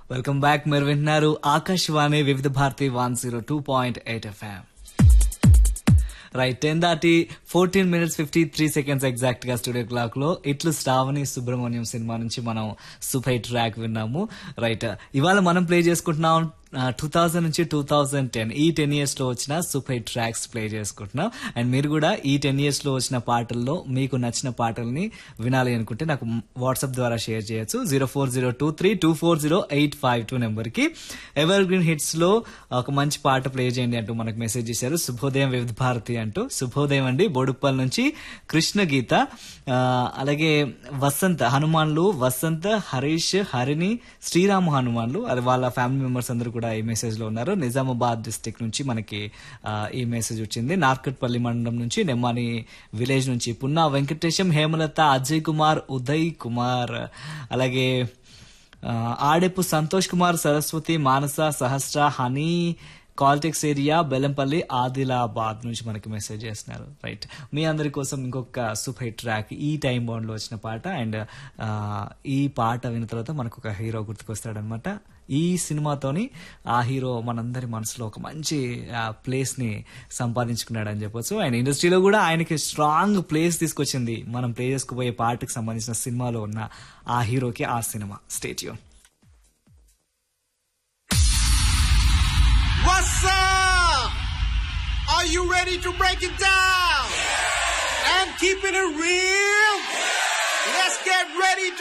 Welcome back మీరు వింటున్నారు Akashvani Vividh Bharati one zero two point eight FM right ten దాటి fourteen minutes fifty three seconds exact గా studio clock లో ఇట్లు శ్రావణి సుబ్రహ్మణ్యం సినిమా నుంచి మనం సూపర్ హిట్ ట్రాక్ విన్నాము రైట్ ఇవాళ మనం ప్లే చేసుకుంటున్నాం టూ థౌజండ్ నుంచి టూ థౌజండ్ టెన్ ఈ టెన్ ఇయర్స్ లో వచ్చిన సూపర్ హిట్ ట్రాక్స్ ప్లే చేసుకుంటున్నాం అండ్ మీరు కూడా ఈ టెన్ ఇయర్స్ లో వచ్చిన పాటల్లో మీకు నచ్చిన పాటల్ని వినాలి అనుకుంటే నాకు వాట్సాప్ ద్వారా షేర్ చేయొచ్చు zero four zero two three two four zero eight five two number కి ఎవర్ గ్రీన్ హిట్స్ లో ఒక మంచి పాట ప్లే చేయండి అంటూ మనకు మెసేజ్ చేశారు శుభోదయం వివిధ భారతి అంటూ శుభోదయం అండి బోడుప్పల్ నుంచి కృష్ణ గీత ఆ, అలాగే వసంత్ హనుమాన్లు వసంత్ హరీష్ హరిణి శ్రీరామ హనుమాన్లు అది వాళ్ళ ఫ్యామిలీ మెంబర్స్ అందరూ కూడా ఈ మెసేజ్ లో ఉన్నారు నిజామాబాద్ డిస్టిక్ నుంచి మనకి ఆ, ఈ మెసేజ్ వచ్చింది నార్కట్పల్లి మండలం నుంచి నెమ్మాని విలేజ్ నుంచి పున్నా వెంకటేశం హేమలత అజయ్ కుమార్ ఉదయ్ కుమార్ అలాగే ఆ, ఆడెపు సంతోష్ కుమార్ సరస్వతి మానస సహస్ర హనీ కాల్టెక్స్ ఏరియా బెల్లంపల్లి ఆదిలాబాద్ నుంచి మనకి మెసేజ్ చేస్తున్నారు రైట్ మీ అందరి కోసం ఇంకొక సూపర్ హిట్ ట్రాక్ ఈ టైం బౌండ్ లో వచ్చిన పాట అండ్ ఈ పాట విన్న తర్వాత మనకు ఒక హీరో గుర్తుకొస్తాడనమాట ఈ సినిమాతోని ఆ హీరో మనందరి మనసులో ఒక మంచి ప్లేస్ ని సంపాదించుకున్నాడు అని చెప్పొచ్చు ఆయన ఇండస్ట్రీలో కూడా ఆయనకి స్ట్రాంగ్ ప్లేస్ తీసుకొచ్చింది మనం ప్లే చేసుకుపోయే పాటకి సంబంధించిన సినిమాలో ఉన్న ఆ హీరోకి ఆ cinema stay tuned What's up? Are you ready to break it down? And keeping it real